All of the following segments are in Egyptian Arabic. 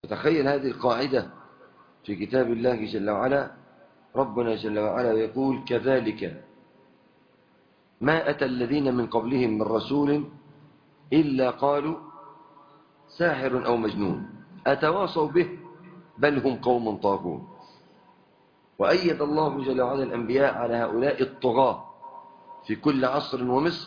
تخيل هذه القاعدة في كتاب الله جل وعلا ربنا جل وعلا يقول كذلك ما أتى الذين من قبلهم من رسول إلا قالوا ساحر أو مجنون أتواصوا به بل هم قوم طاغون وأيد الله جل وعلا الأنبياء على هؤلاء الطغاة في كل عصر ومصر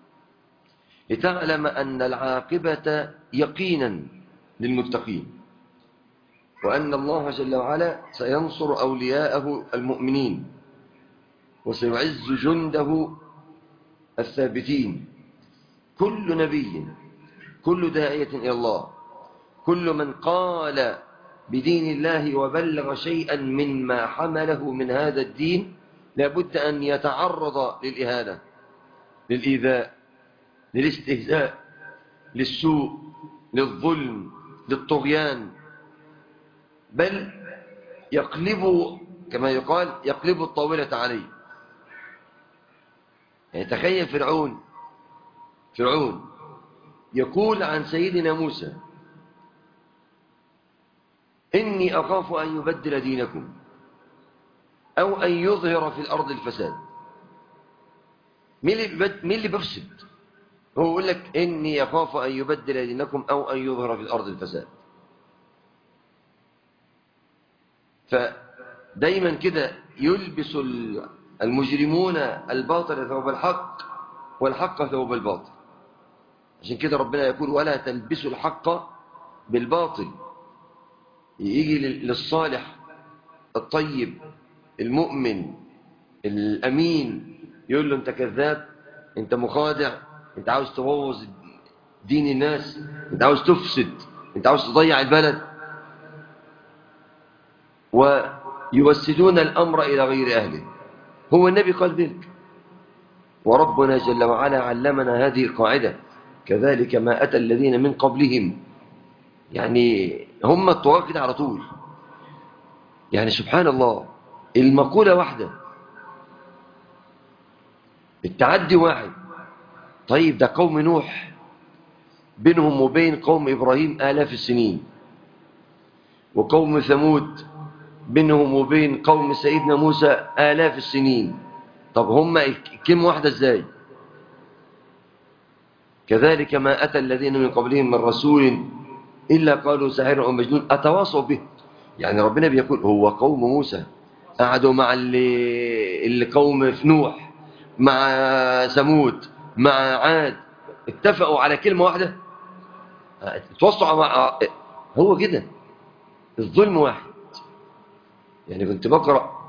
لتعلم أن العاقبة يقينا للمتقين وأن الله جل وعلا سينصر أولياءه المؤمنين وسيعز جنده الثابتين كل نبي كل داعية إلى الله كل من قال بدين الله وبلغ شيئا مما حمله من هذا الدين لابد أن يتعرض للإهانة للإيذاء للاستهزاء للسوء للظلم للطغيان بل يقلب كما يقال يقلب الطاولة عليه يعني تخيل فرعون فرعون يقول عن سيدنا موسى إني أخاف أن يبدل دينكم أو أن يظهر في الأرض الفساد مين اللي, مين اللي بفسد هو يقول لك إني أخاف أن يبدل دينكم أو أن يظهر في الأرض الفساد فدايما كده يلبس المجرمون الباطل ثوب الحق والحق ثوب الباطل عشان كده ربنا يقول ولا تلبسوا الحق بالباطل يجي للصالح الطيب المؤمن الأمين يقول له أنت كذاب أنت مخادع أنت عاوز تبوظ دين الناس أنت عاوز تفسد أنت عاوز تضيع البلد ويوسدون الأمر إلى غير أهله هو النبي قال ذلك وربنا جل وعلا علمنا هذه القاعدة كذلك ما أتى الذين من قبلهم يعني هم الطواق كده على طول يعني سبحان الله المقولة واحدة التعدي واحد طيب ده قوم نوح بينهم وبين قوم إبراهيم آلاف السنين وقوم ثمود بينهم وبين قوم سيدنا موسى آلاف السنين طب هم كم واحدة ازاي كذلك ما أتى الذين من قبلهم من رسول إلا قالوا ساحر أو مجنون أتواصوا به يعني ربنا بيقول هو قوم موسى قعدوا مع اللي, اللي قوم في نوح مع ثمود مع عاد اتفقوا على كلمة واحدة اتوصوا مع هو كده الظلم واحد يعني كنت بقرأ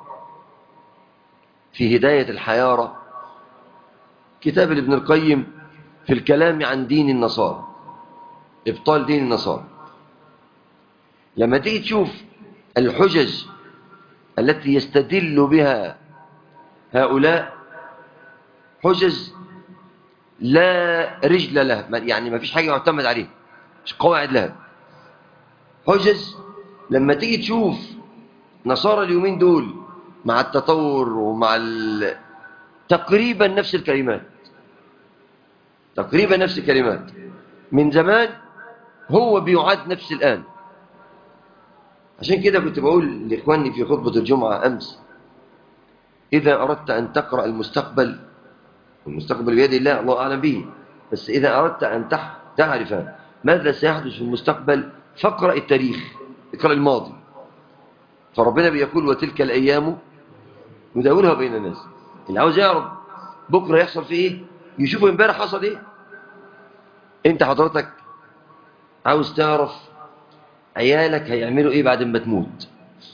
في هداية الحيارة كتاب ابن القيم في الكلام عن دين النصارى إبطال دين النصارى لما تيجي تشوف الحجج التي يستدل بها هؤلاء حجج لا رجل لها يعني ما فيش حاجة يعتمد عليها مش قواعد لها حجج لما تيجي تشوف نصارى اليومين دول مع التطور ومع ال... تقريبا نفس الكلمات تقريبا نفس الكلمات من زمان هو بيعاد نفس الآن عشان كده كنت بقول لإخواني في خطبة الجمعة أمس إذا أردت أن تقرأ المستقبل المستقبل بيد الله الله أعلم به بس إذا أردت أن تعرف ماذا سيحدث في المستقبل فاقرأ التاريخ اقرأ الماضي فربنا بيقول وتلك الأيام نداولها بين الناس اللي عاوز يعرف بكرة يحصل فيه إيه يشوف امبارح حصل إيه أنت حضرتك عاوز تعرف عيالك هيعملوا إيه بعد ما تموت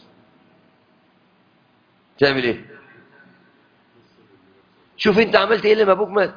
تعمل إيه شوف أنت عملت إيه لما أبوك مات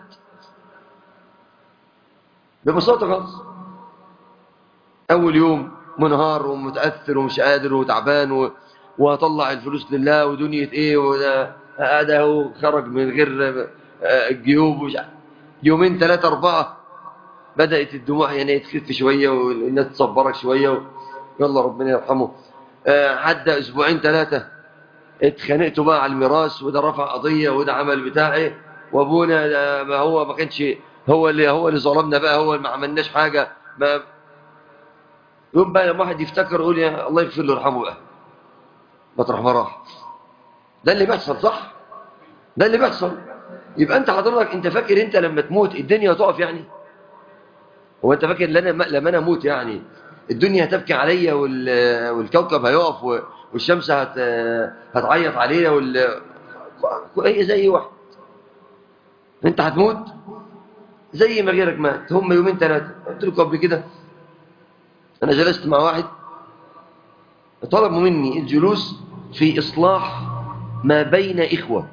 ببساطة خالص أول يوم منهار ومتأثر ومش قادر وتعبان و... وهطلع الفلوس لله ودنيا ايه وده هذا هو خرج من غير الجيوب وش يومين ثلاثة أربعة بدأت الدموع يعني تخف شوية والناس تصبرك شوية و... يلا ربنا يرحمه عدى أسبوعين ثلاثة اتخانقتوا بقى على الميراث وده رفع قضية وده عمل بتاعي وابونا ما هو ما كانش هو اللي هو اللي ظلمنا بقى هو اللي ما عملناش حاجة ما يوم بقى لما واحد يفتكر يقول يا الله يغفر له ويرحمه بقى مطرح ما راح ده اللي بيحصل صح ده اللي بيحصل يبقى انت حضرتك انت فاكر انت لما تموت الدنيا هتقف يعني هو انت فاكر لما لما انا اموت يعني الدنيا هتبكي عليا وال... والكوكب هيقف و... والشمس هت... هتعيط عليا وال... اي زي واحد انت هتموت زي ما غيرك مات هم يومين ثلاثه قلت لكم قبل كده انا جلست مع واحد طلبوا مني الجلوس في اصلاح ما بين اخوه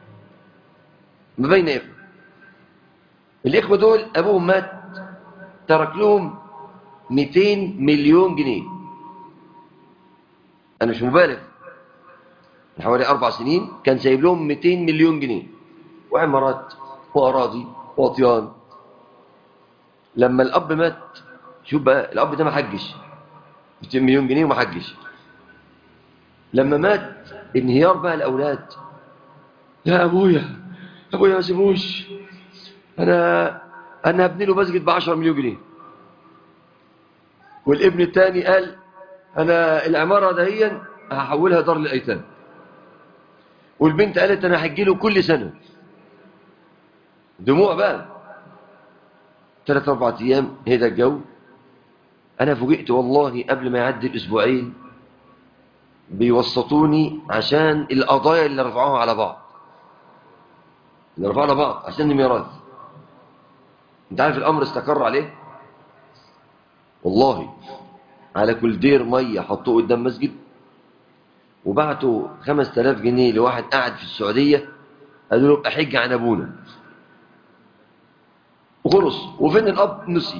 ما بين اخوه الاخوه دول ابوهم مات ترك لهم 200 مليون جنيه انا مش مبالغ من حوالي اربع سنين كان سايب لهم 200 مليون جنيه وعمارات واراضي واطيان لما الاب مات شوف بقى الاب ده ما حجش 200 مليون جنيه وما حجش لما مات انهيار بقى الاولاد يا ابويا يا ابويا ما سيبوش انا انا هبني له مسجد ب 10 مليون جنيه والابن الثاني قال انا العماره دهيا هحولها دار للايتام والبنت قالت انا هحجي له كل سنه دموع بقى ثلاث اربع ايام هدى الجو انا فوجئت والله قبل ما يعدي الاسبوعين بيوسطوني عشان القضايا اللي رفعوها على بعض اللي رفعوها على بعض عشان الميراث انت عارف الامر استقر عليه والله على كل دير ميه حطوه قدام مسجد وبعتوا 5000 جنيه لواحد قاعد في السعوديه قالوا له ابقى حج عن ابونا وخلص وفين الاب نسي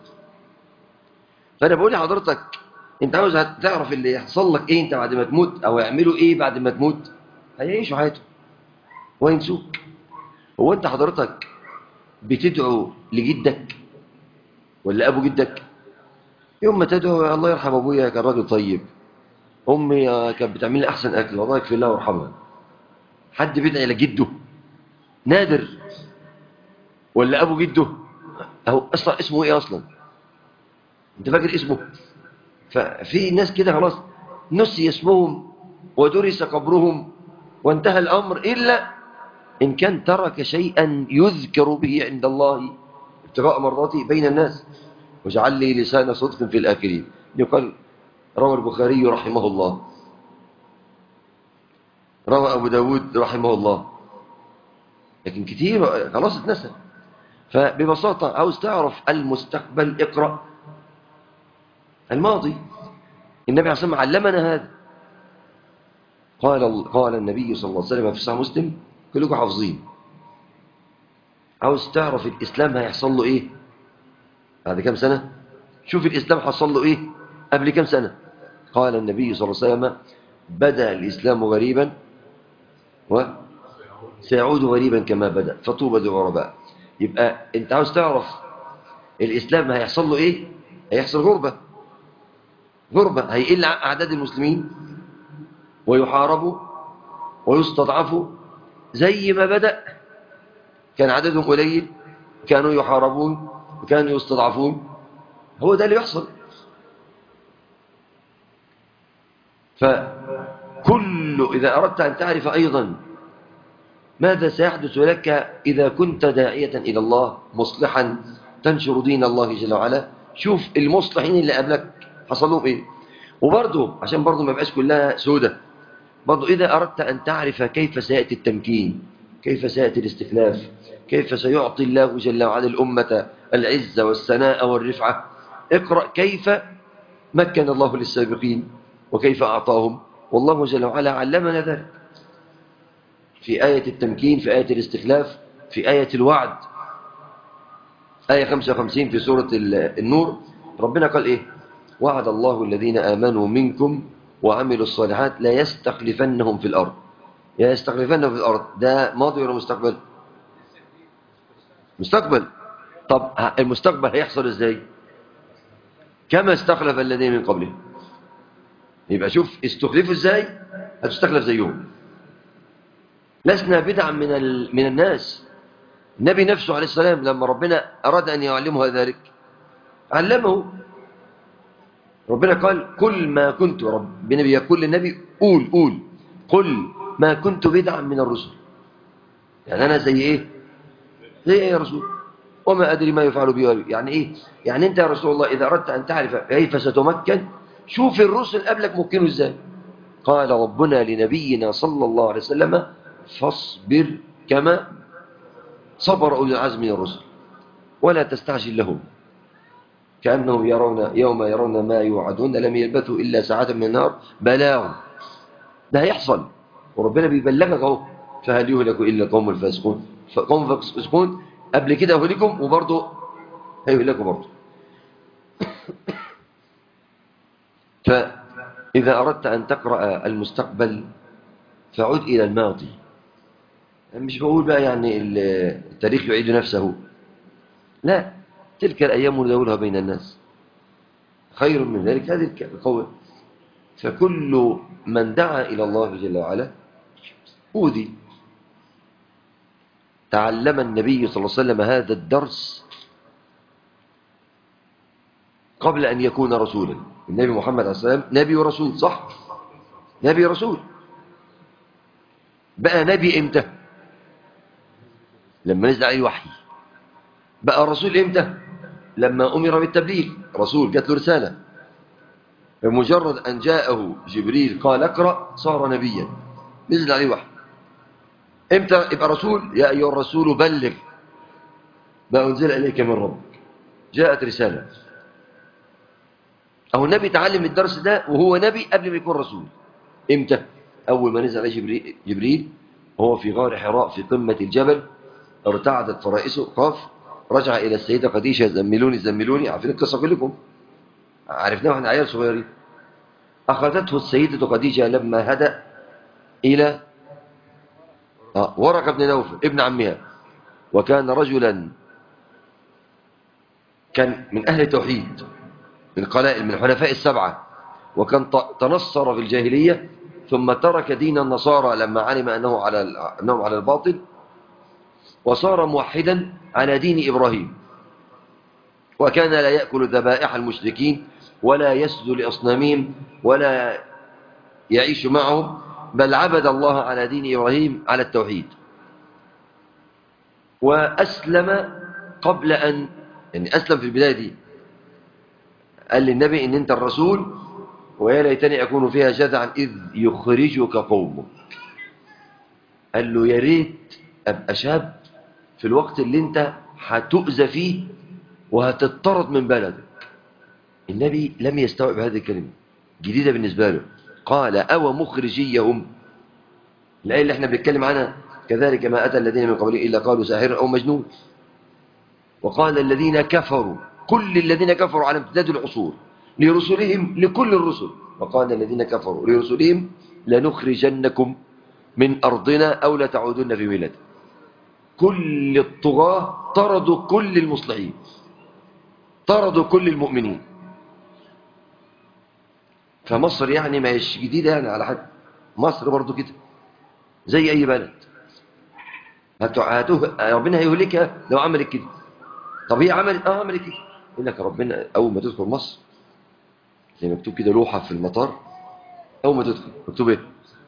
فانا بقول لحضرتك انت عاوز تعرف اللي يحصل لك ايه انت بعد ما تموت او يعملوا ايه بعد ما تموت هيعيشوا حياتهم وينسوك هو انت حضرتك بتدعو لجدك ولا ابو جدك يوم ما تدعو الله يرحم ابويا كان راجل طيب امي كانت بتعمل لي احسن اكل الله يكفي الله ويرحمها حد بيدعي لجده نادر ولا ابو جده اهو اصلا اسمه ايه اصلا انت فاكر اسمه ففي ناس كده خلاص نسي اسمهم ودرس قبرهم وانتهى الامر الا ان كان ترك شيئا يذكر به عند الله ابتغاء مرضاته بين الناس واجعل لي لسان صدق في الاخرين يقال روى البخاري رحمه الله روى ابو داود رحمه الله لكن كتير خلاص اتنسى فببساطة عاوز تعرف المستقبل اقرأ الماضي النبي عليه الصلاة والسلام علمنا هذا قال قال النبي صلى الله عليه وسلم في صحيح مسلم كلكم حافظين عاوز تعرف الإسلام هيحصل له إيه بعد كم سنة شوف الإسلام حصل له إيه قبل كم سنة قال النبي صلى الله عليه وسلم بدأ الإسلام غريبا وسيعود غريبا كما بدأ فطوبى للغرباء يبقى انت عاوز تعرف الإسلام هيحصل له إيه هيحصل غربة غربة هيقل أعداد المسلمين ويحاربوا ويستضعفوا زي ما بدأ كان عددهم قليل كانوا يحاربون وكانوا يستضعفون هو ده اللي يحصل فكل إذا أردت أن تعرف أيضا ماذا سيحدث لك إذا كنت داعية إلى الله مصلحا تنشر دين الله جل وعلا شوف المصلحين اللي قبلك حصل لهم إيه وبرضه عشان برضه ما يبقاش كلها سودة برضه إذا أردت أن تعرف كيف سيأتي التمكين كيف سيأتي الاستخلاف كيف سيعطي الله جل وعلا الأمة العزة والسناء والرفعة اقرأ كيف مكن الله للسابقين وكيف أعطاهم والله جل وعلا علمنا ذلك في آية التمكين في آية الاستخلاف في آية الوعد آية 55 في سورة النور ربنا قال إيه وعد الله الذين آمنوا منكم وعملوا الصالحات لا يستخلفنهم في الأرض يا يستخلفنهم في الأرض ده ماضي ولا مستقبل مستقبل طب المستقبل هيحصل ازاي كما استخلف الذين من قبلهم يبقى شوف استخلفوا ازاي هتستخلف زيهم لسنا بدعا من ال... من الناس النبي نفسه عليه السلام لما ربنا أراد أن يعلمه ذلك علمه ربنا قال كل ما كنت ربنا بيقول للنبي قول قول قل ما كنت بدعا من الرسل يعني أنا زي إيه زي إيه يا رسول وما أدري ما يفعل بي وبي. يعني إيه يعني أنت يا رسول الله إذا أردت أن تعرف كيف ستمكن شوف الرسل قبلك ممكنه إزاي قال ربنا لنبينا صلى الله عليه وسلم فاصبر كما صبر أولي العزم من الرسل ولا تستعجل لهم كأنهم يرون يوم يرون ما يوعدون لم يلبثوا إلا ساعة من النار بلاغ ده هيحصل وربنا بيبلغك اهو فهل يهلك إلا قوم الفاسقون فقوم الفاسقون قبل كده أهلكم وبرضه هيهلكوا برضه فإذا أردت أن تقرأ المستقبل فعد إلى الماضي مش بقول بقى يعني التاريخ يعيد نفسه لا تلك الأيام نداولها بين الناس خير من ذلك هذه القول فكل من دعا إلى الله جل وعلا أوذي تعلم النبي صلى الله عليه وسلم هذا الدرس قبل أن يكون رسولا النبي محمد عليه السلام نبي ورسول صح نبي ورسول بقى نبي امتى لما نزل عليه الوحي بقى رسول امتى لما أمر بالتبليغ رسول جات له رسالة بمجرد أن جاءه جبريل قال اقرأ صار نبيا نزل عليه وحي امتى يبقى رسول يا أيها الرسول بلغ ما أنزل إليك من ربك جاءت رسالة أو النبي تعلم الدرس ده وهو نبي قبل ما يكون رسول امتى أول ما نزل عليه جبريل, جبريل وهو في غار حراء في قمة الجبل ارتعدت فرائسه قاف رجع إلى السيدة خديجة زملوني زملوني عارفين القصة كلكم عرفناها واحنا عيال صغيرين أخذته السيدة خديجة لما هدأ إلى آه ورقة بن نوفل ابن عمها وكان رجلا كان من أهل التوحيد من قلائل من الحنفاء السبعة وكان تنصر في الجاهلية ثم ترك دين النصارى لما علم أنه على أنهم على الباطل وصار موحدا على دين إبراهيم وكان لا يأكل ذبائح المشركين ولا يسجد لأصنامهم ولا يعيش معهم بل عبد الله على دين إبراهيم على التوحيد وأسلم قبل أن يعني أسلم في البداية دي قال للنبي إن أنت الرسول ويا ليتني أكون فيها جذعا إذ يخرجك قومك قال له يا ريت أبقى شاب في الوقت اللي أنت هتؤذى فيه وهتطرد من بلدك النبي لم يستوعب هذه الكلمة جديدة بالنسبة له قال أو مخرجيهم الآية اللي احنا بنتكلم عنها كذلك ما أتى الذين من قبله إلا قالوا ساحر أو مجنون وقال الذين كفروا كل الذين كفروا على امتداد العصور لرسلهم لكل الرسل وقال الذين كفروا لرسلهم لنخرجنكم من أرضنا أو لتعودن في ملة كل الطغاة طردوا كل المصلحين طردوا كل المؤمنين فمصر يعني ما هيش جديدة يعني على حد مصر برضو كده زي أي بلد هتوه ربنا هيهلكها لو عملت كده طب هي عملت اه عملت كده يقول لك ربنا أول ما تدخل مصر زي مكتوب كده لوحة في المطار أول ما تدخل مكتوب ايه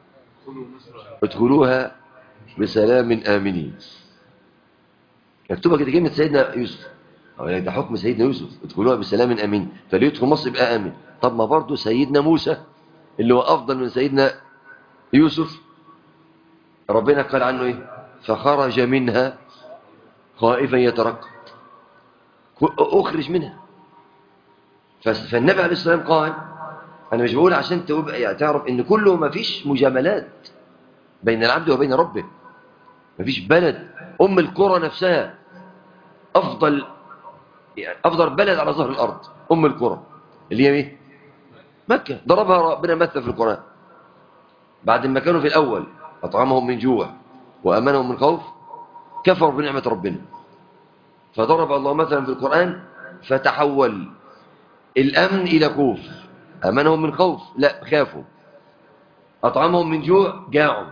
ادخلوها بسلام آمنين مكتوبة كده كلمة سيدنا يوسف أو يعني ده حكم سيدنا يوسف ادخلوها بسلام آمين فاللي يدخل مصر يبقى آمن طب ما برضه سيدنا موسى اللي هو أفضل من سيدنا يوسف ربنا قال عنه إيه فخرج منها خائفا يترقب أخرج منها فالنبي عليه الصلاة والسلام قال أنا مش بقول عشان تبقى يعني تعرف إن كله ما فيش مجاملات بين العبد وبين ربه ما فيش بلد أم القرى نفسها أفضل يعني أفضل بلد على ظهر الأرض أم القرى اللي هي ايه مكة ضربها ربنا مثل في القرآن بعد ما كانوا في الأول أطعمهم من جوع وأمنهم من خوف كفروا بنعمة ربنا فضرب الله مثلا في القرآن فتحول الأمن إلى خوف أمنهم من خوف لا خافوا أطعمهم من جوع جاعوا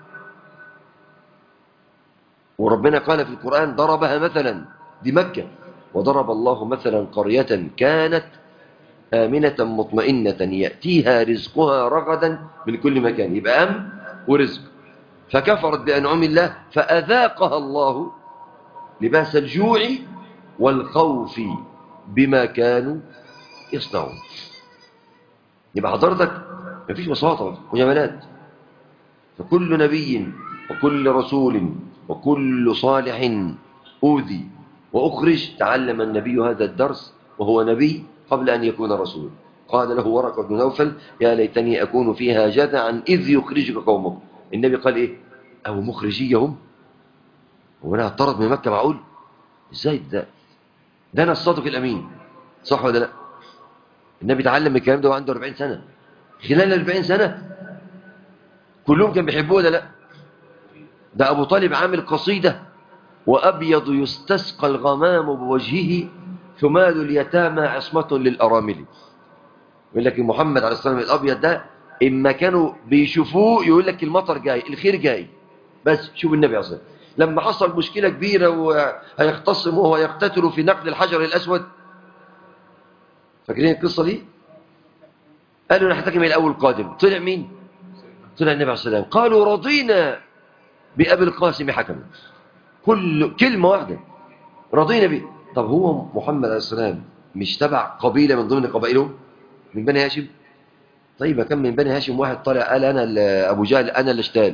وربنا قال في القرآن ضربها مثلا دي مكة وضرب الله مثلا قرية كانت آمنة مطمئنة يأتيها رزقها رغدا من كل مكان يبقى أمن ورزق فكفرت بأنعم الله فأذاقها الله لباس الجوع والخوف بما كانوا يصنعون يبقى حضرتك مفيش بساطة وجمالات فكل نبي وكل رسول وكل صالح أوذي وأخرج تعلم النبي هذا الدرس وهو نبي قبل أن يكون رسول قال له ورقة بن نوفل يا ليتني أكون فيها جذعا إذ يخرجك قومك النبي قال إيه أو مخرجيهم هو أنا اعترض من مكة معقول إزاي ده ده أنا الصادق الأمين صح ولا لا النبي تعلم الكلام ده وعنده 40 سنة خلال 40 سنة كلهم كان بيحبوه ولا لا ده أبو طالب عامل قصيدة وأبيض يستسقى الغمام بوجهه ثمال اليتامى عصمة للأرامل يقول لك محمد عليه الصلاة والسلام الأبيض ده إما كانوا بيشوفوه يقول لك المطر جاي الخير جاي بس شوف النبي عليه الصلاة والسلام لما حصل مشكلة كبيرة وهيختصموا وهيقتتلوا في نقل الحجر الأسود فاكرين القصة دي قالوا نحتكم إلى الأول قادم طلع مين طلع النبي عليه الصلاة والسلام قالوا رضينا بأبي القاسم حكما كل كلمة واحدة رضينا به طب هو محمد عليه السلام مش تبع قبيلة من ضمن قبائله من بني هاشم طيب كم من بني هاشم واحد طلع قال أنا أبو جهل أنا اللي اشتال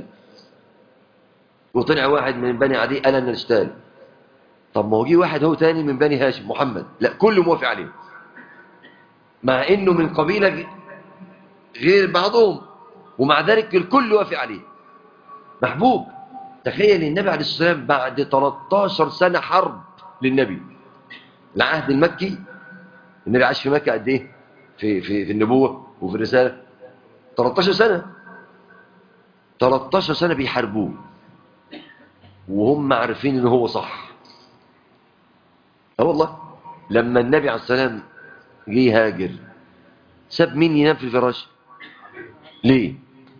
وطلع واحد من بني عدي قال أنا اللي اشتال طب ما هو جه واحد هو تاني من بني هاشم محمد لا كله موافق عليه مع انه من قبيلة غير بعضهم ومع ذلك الكل وافق عليه محبوب تخيل النبي عليه الصلاة والسلام بعد 13 سنة حرب للنبي العهد المكي النبي عاش في مكة قد ايه في, في, في النبوة وفي الرسالة 13 سنة 13 سنة بيحاربوه وهم عارفين ان هو صح اه والله لما النبي عليه السلام جه يهاجر ساب مين ينام في الفراش ليه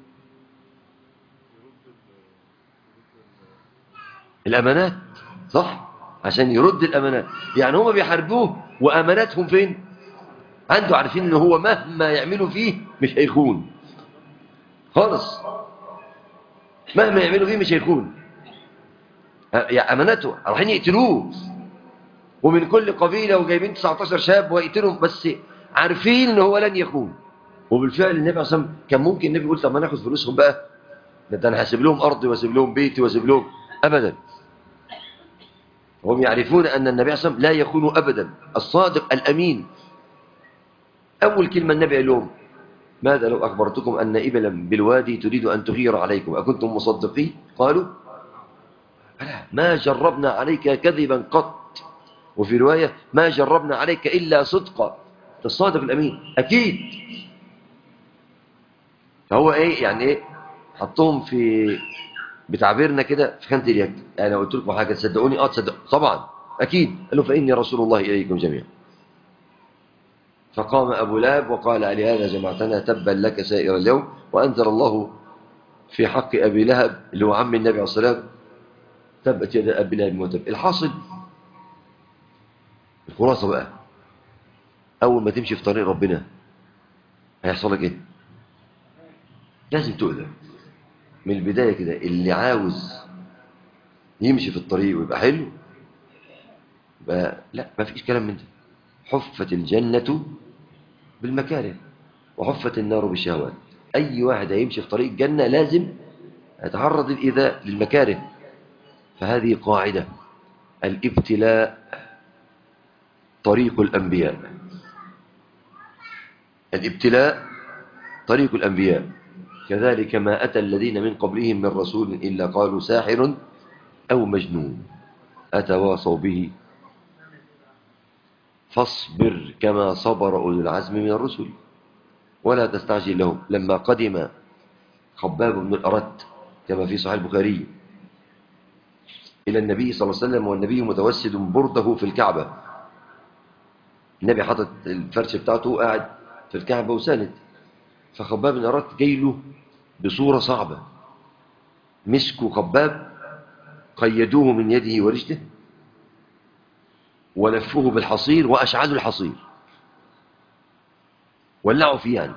الامانات صح عشان يرد الامانات يعني هما بيحاربوه واماناتهم فين عنده عارفين ان هو مهما يعملوا فيه مش هيخون خالص مهما يعملوا فيه مش هيخون يعني امانته رايحين يقتلوه ومن كل قبيلة وجايبين 19 شاب ويقتلهم بس عارفين ان هو لن يخون وبالفعل النبي عليه الصلاه والسلام كان ممكن النبي يقول طب ما ناخد فلوسهم بقى ده انا هسيب لهم ارضي واسيب لهم بيتي واسيب لهم ابدا هم يعرفون ان النبي عليه الصلاه والسلام لا يخون ابدا الصادق الامين اول كلمه النبي قال لهم ماذا لو اخبرتكم ان ابلا بالوادي تريد ان تغير عليكم اكنتم مصدقين قالوا ما جربنا عليك كذبا قط وفي رواية ما جربنا عليك إلا صدقا الصادق الأمين أكيد فهو إيه يعني إيه حطهم في بتعبيرنا كده في خانة اليك يعني قلت لكم حاجة تصدقوني اه تصدق طبعا أكيد قالوا فإني رسول الله إليكم جميعا فقام أبو لاب وقال لهذا جمعتنا تبا لك سائر اليوم وأنزل الله في حق أبي لهب اللي هو عم النبي عليه الصلاة والسلام تبت يد أبي لهب وتب الحاصل الخلاصة بقى أول ما تمشي في طريق ربنا هيحصل لك إيه لازم تؤذى من البداية كده اللي عاوز يمشي في الطريق ويبقى حلو يبقى لا ما فيش كلام من ده حفت الجنة بالمكاره وحفت النار بالشهوات أي واحد هيمشي في طريق الجنة لازم يتعرض الإيذاء للمكاره فهذه قاعدة الابتلاء طريق الأنبياء الابتلاء طريق الأنبياء كذلك ما أتى الذين من قبلهم من رسول إلا قالوا ساحر أو مجنون أتواصوا به فاصبر كما صبر أولو العزم من الرسل ولا تستعجل لهم لما قدم خباب بن الأرت كما في صحيح البخاري إلى النبي صلى الله عليه وسلم والنبي متوسد برده في الكعبة النبي حاطط الفرش بتاعته قاعد في الكعبة وساند فخباب بن أرت جاي له بصورة صعبة مسكوا خباب قيدوه من يده ورجله ولفوه بالحصير وأشعلوا الحصير ولعوا فيه يعني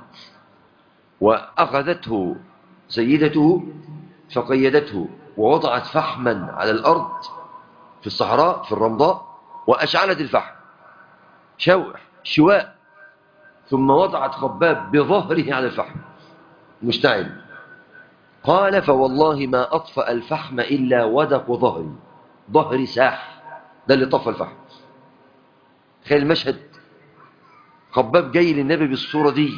وأخذته سيدته فقيدته ووضعت فحما على الأرض في الصحراء في الرمضاء وأشعلت الفحم شوح شواء ثم وضعت خباب بظهره على الفحم مشتعل قال فوالله ما أطفأ الفحم إلا ودق ظهري ظهري ساح ده اللي طفى الفحم تخيل المشهد خباب جاي للنبي بالصورة دي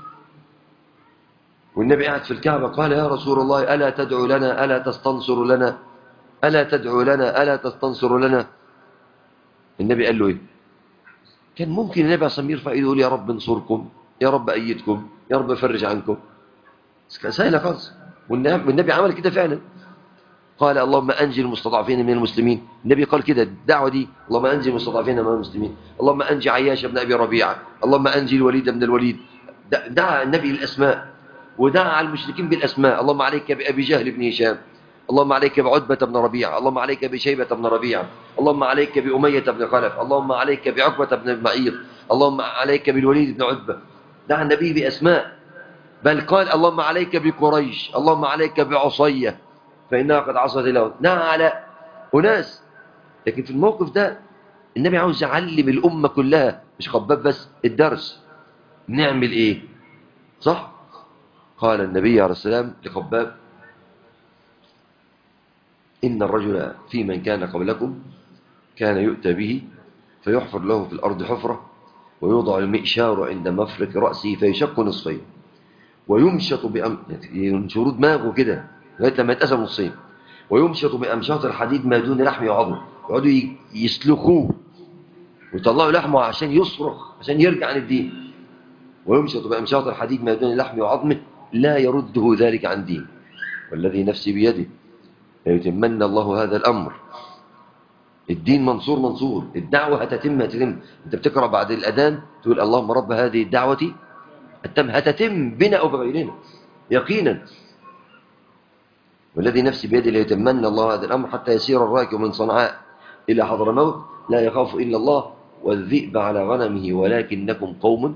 والنبي قاعد في الكعبة قال يا رسول الله ألا تدعو لنا ألا تستنصر لنا ألا تدعو لنا ألا تستنصر لنا النبي قال له إيه كان ممكن النبي عليه يرفع ايده يقول يا رب انصركم يا رب أيدكم يا رب فرج عنكم بس كان سهلة خالص والنبي عمل كده فعلا قال اللهم أنجي المستضعفين من المسلمين النبي قال كده الدعوة دي اللهم أنجي المستضعفين من المسلمين اللهم أنجي عياش بن أبي ربيعة اللهم أنجي الوليد بن الوليد دعا النبي الأسماء ودعا على المشركين بالأسماء اللهم عليك بأبي جهل بن هشام اللهم عليك بعتبة بن ربيعة اللهم عليك بشيبة بن ربيعة اللهم عليك بأمية بن خلف اللهم عليك بعقبة بن المعيط اللهم عليك بالوليد بن عتبة دعا النبي بأسماء بل قال اللهم عليك بقريش اللهم عليك بعصية فإنها قد عصت له دعا على أناس لكن في الموقف ده النبي عاوز يعلم الأمة كلها مش خباب بس الدرس نعمل إيه صح قال النبي عليه السلام لخباب إن الرجل في من كان قبلكم كان يؤتى به فيحفر له في الأرض حفرة ويوضع المئشار عند مفرق رأسه فيشق نصفين ويمشط بأم... ينشروا دماغه كده لغاية لما يتقسم نصين ويمشط بأمشاط الحديد ما دون لحم وعظم يقعدوا يسلخوه ويطلعوا لحمه عشان يصرخ عشان يرجع عن الدين ويمشط بأمشاط الحديد ما دون لحم وعظمه لا يرده ذلك عن دين والذي نفسي بيده ليتمن الله هذا الأمر الدين منصور منصور الدعوة هتتم هتتم انت بتقرأ بعد الأذان تقول اللهم رب هذه الدعوة التم هتتم بنا أو بغيرنا يقينا والذي نفسي بيده ليتمن الله هذا الأمر حتى يسير الراكب من صنعاء إلى حضرموت لا يخاف إلا الله والذئب على غنمه ولكنكم قوم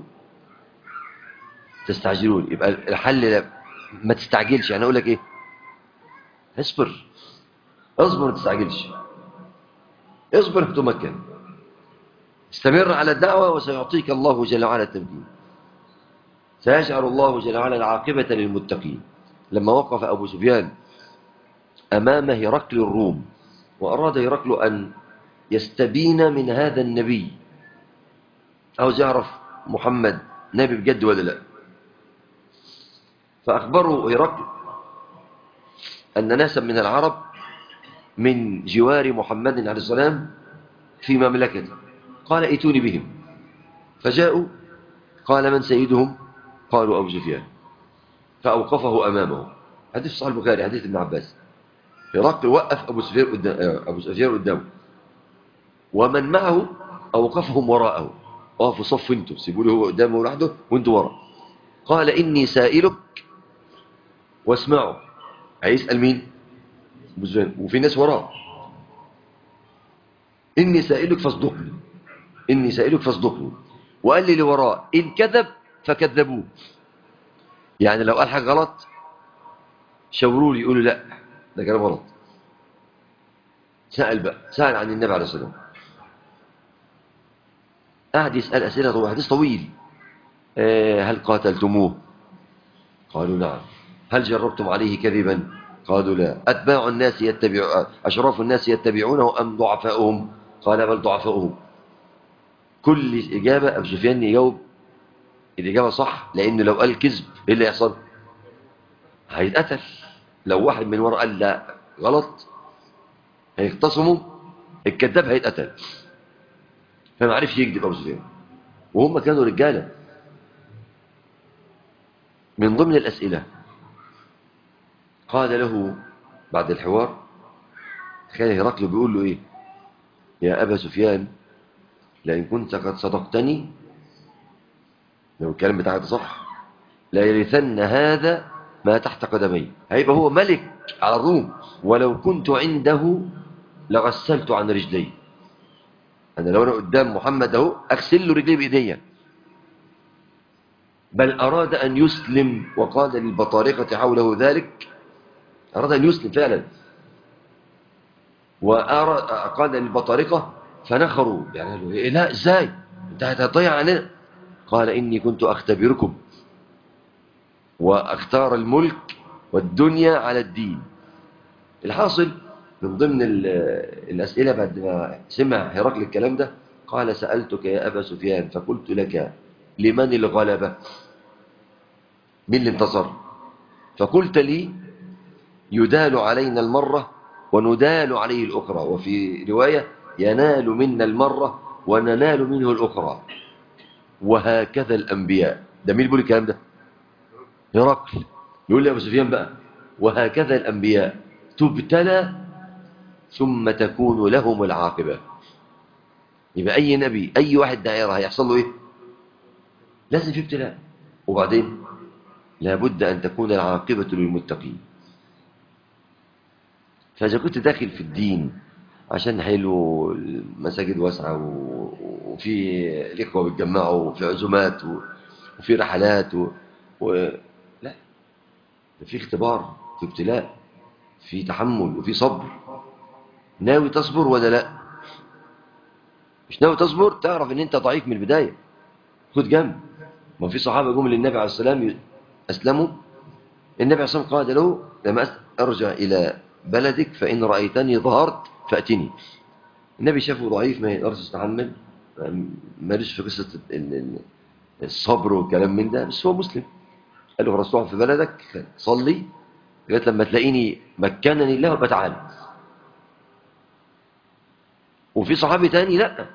تستعجلون يبقى الحل ما تستعجلش يعني أقول لك إيه اصبر اصبر ما تستعجلش اصبر تمكن استمر على الدعوة وسيعطيك الله جل وعلا التمكين سيجعل الله جل وعلا العاقبة للمتقين لما وقف أبو سفيان أمام هرقل الروم وأراد هرقل أن يستبين من هذا النبي عاوز يعرف محمد نبي بجد ولا لا فأخبره هرقل أن ناسا من العرب من جوار محمد عليه السلام في مملكته قال ائتوني بهم فجاءوا قال من سيدهم قالوا أبو سفيان فأوقفه أمامه حديث صحيح البخاري حديث ابن عباس هرقل وقف أبو سفيان قدام أبو سفيان قدامه ومن معه أوقفهم وراءه اقفوا صف انتوا سيبوا له هو قدامه لوحده وانتوا ورا قال إني سائلك واسمعوا هيسأل مين أبو سفيان وفي ناس وراه إني سائلك فاصدقني إني سائلك فاصدقني وقال لي اللي وراه إن كذب فكذبوه يعني لو قال حاجة غلط شاوروا لي يقولوا لا ده كلام غلط سأل بقى سأل عن النبي عليه الصلاة والسلام قعد يسأل أسئلة طويلة حديث طويل آه هل قاتلتموه قالوا نعم هل جربتم عليه كذبا قالوا لا أتباع الناس يتبع أشراف الناس يتبعونه أم ضعفاؤهم قال بل ضعفاؤهم كل إجابة أبو سفيان يجاوب الإجابة صح لأنه لو قال كذب إيه اللي يحصل هيتقتل لو واحد من ورا قال لا غلط هيختصموا الكذاب هيتقتل فما عرفش يكذب أبو سفيان وهم كانوا رجالة من ضمن الأسئلة قال له بعد الحوار كان هرقل بيقول له إيه يا أبا سفيان لئن كنت قد صدقتني لو الكلام بتاعك صح لا يرثن هذا ما تحت قدمي هيبقى هو ملك على الروم ولو كنت عنده لغسلت عن رجلي أنا لو أنا قدام محمد أهو أغسل له رجلي بإيديا بل أراد أن يسلم وقال للبطارقة حوله ذلك أراد أن يسلم فعلا وقال للبطارقة فنخروا يعني قالوا إيه لا إزاي أنت هتضيع علينا قال إني كنت أختبركم وأختار الملك والدنيا على الدين الحاصل من ضمن الأسئلة بعد ما سمع هرقل الكلام ده قال سألتك يا أبا سفيان فقلت لك لمن الغلبة من اللي انتصر فقلت لي يدال علينا المرة وندال عليه الأخرى وفي رواية ينال منا المرة وننال منه الأخرى وهكذا الأنبياء ده مين بيقول الكلام ده هرقل يقول لي أبو سفيان بقى وهكذا الأنبياء تبتلى ثم تكون لهم العاقبة يبقى أي نبي أي واحد داعية هيحصل له إيه لازم في ابتلاء وبعدين لابد أن تكون العاقبة للمتقين فإذا كنت داخل في الدين عشان حلو المساجد واسعة وفي الإخوة بيتجمعوا وفي عزومات وفي رحلات و... و... لا ده في اختبار في ابتلاء في تحمل وفي صبر ناوي تصبر ولا لا مش ناوي تصبر تعرف ان انت ضعيف من البداية خد جنب ما في صحابة جم للنبي عليه السلام أسلموا النبي عليه السلام قال له لما أرجع إلى بلدك فإن رأيتني ظهرت فأتني النبي شافه ضعيف ما يقدرش يستحمل ماليش في قصة الصبر والكلام من ده بس هو مسلم قال له رسول في بلدك صلي لغايه لما تلاقيني مكنني الله بتعالى وفي صحابي تاني لا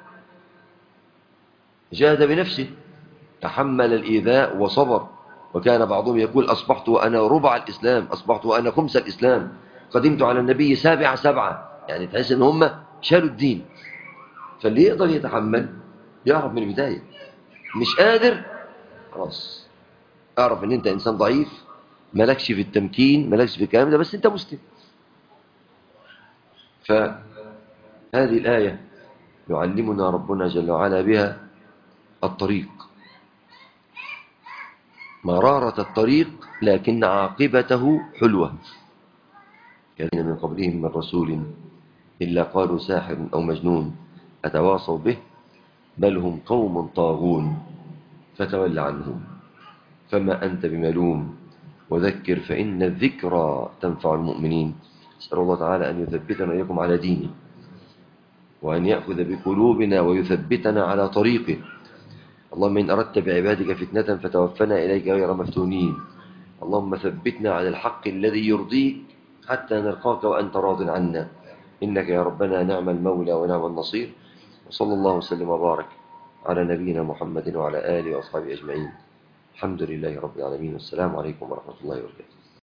جاهد بنفسه تحمل الإيذاء وصبر وكان بعضهم يقول أصبحت وأنا ربع الإسلام أصبحت وأنا خمس الإسلام قدمت على النبي سابع سبعة يعني تحس ان هم شالوا الدين فاللي يقدر يتحمل يعرف من البداية مش قادر خلاص اعرف ان انت انسان ضعيف مالكش في التمكين مالكش في الكلام ده بس انت مسلم فهذه الآية يعلمنا ربنا جل وعلا بها الطريق مرارة الطريق لكن عاقبته حلوة كان من قبلهم من رسول إلا قالوا ساحر أو مجنون أتواصوا به بل هم قوم طاغون فتول عنهم فما أنت بملوم وذكر فإن الذكرى تنفع المؤمنين أسأل الله تعالى أن يثبتنا إياكم على دينه وأن يأخذ بقلوبنا ويثبتنا على طريقه اللهم إن أردت بعبادك فتنة فتوفنا إليك غير مفتونين اللهم ثبتنا على الحق الذي يرضيك حتى نلقاك وأنت راض عنا إنك يا ربنا نعم المولى ونعم النصير وصلى الله وسلم وبارك على نبينا محمد وعلى آله وأصحابه أجمعين الحمد لله رب العالمين والسلام عليكم ورحمة الله وبركاته